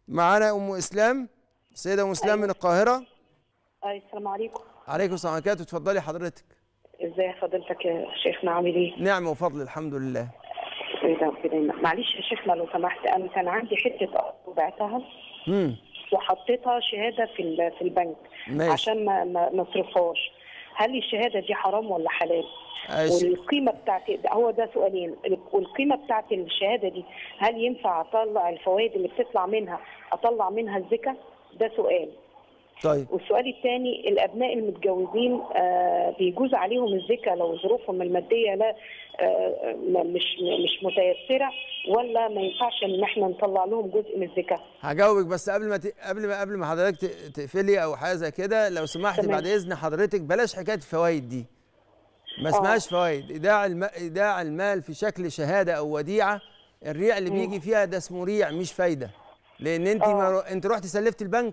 معانا ام اسلام السيده ام اسلام من القاهره أي السلام عليكم عليكم السلام ورحمه الله وبركاته اتفضلي حضرتك ازاي حضرتك يا شيخنا عامل ايه؟ نعمه وفضل الحمد لله ايه ده كده معلش يا شيخنا لو سمحت انا كان عندي حته ارض وبعتها امم وحطيتها شهاده في ال- في البنك ماشي. عشان ما ما ما اصرفهاش هل الشهاده دي حرام ولا حلال؟ ماشي. والقيمه بتاعت ده هو ده سؤالين والقيمه بتاعت الشهاده دي هل ينفع اطلع الفوائد اللي بتطلع منها اطلع منها الزكاه؟ ده سؤال طيب والسؤال الثاني الابناء المتجوزين آه بيجوز عليهم الزكاه لو ظروفهم الماديه لا آه ما- مش مش متيسره ولا ما ينفعش ان احنا نطلع لهم جزء من الزكاه هجاوبك بس قبل ما ت... قبل ما قبل ما حضرتك ت- تقفلي او حاجه زي كده لو سمحتي تمام. بعد اذن حضرتك بلاش حكايه الفوائد دي ما اسمهاش فوائد ايداع الم... ايداع المال في شكل شهاده او وديعه الريع اللي بيجي فيها ده اسمه ريع مش فايده لان انت ما رو... انت رحتي سلفتي البنك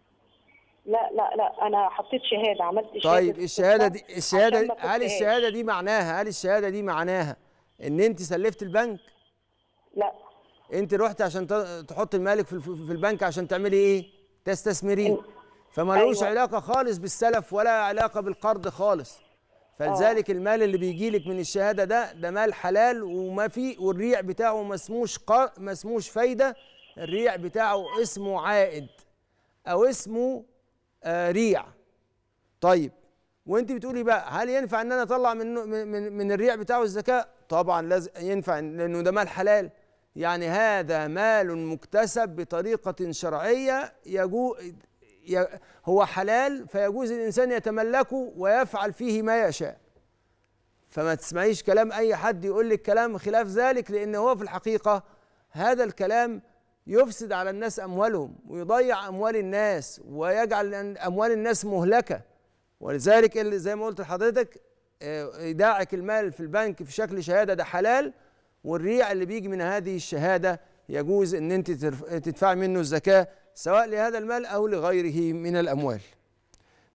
لا لا لا انا حطيت شهاده عملت شهاده طيب الشهاده دي عشان الشهاده ما هل تبقاش. الشهاده دي معناها هل الشهاده دي معناها ان انت سلفت البنك لا انت رحت عشان ت- تحط مالك في الف- في البنك عشان تعملي ايه تستثمرين فمالوش أيوة. علاقه خالص بالسلف ولا علاقه بالقرض خالص فلذلك المال اللي بيجي لك من الشهاده ده ده مال حلال وما في والريع بتاعه ما اسموش قر... ما اسموش فايده الريع بتاعه اسمه عائد او اسمه آه ريع طيب وانت بتقولي بقى هل ينفع ان انا اطلع من من من الريع بتاعه الزكاه طبعا لازم ينفع لانه ده مال حلال يعني هذا مال مكتسب بطريقه شرعيه يجو ي- هو حلال فيجوز الانسان يتملكه ويفعل فيه ما يشاء فما تسمعيش كلام اي حد يقول لك كلام خلاف ذلك لان هو في الحقيقه هذا الكلام يفسد على الناس اموالهم ويضيع اموال الناس ويجعل اموال الناس مهلكه ولذلك اللي زي ما قلت لحضرتك آه، ايداعك المال في البنك في شكل شهاده ده حلال والريع اللي بيجي من هذه الشهاده يجوز ان انت ترف- تدفعي منه الزكاه سواء لهذا المال او لغيره من الاموال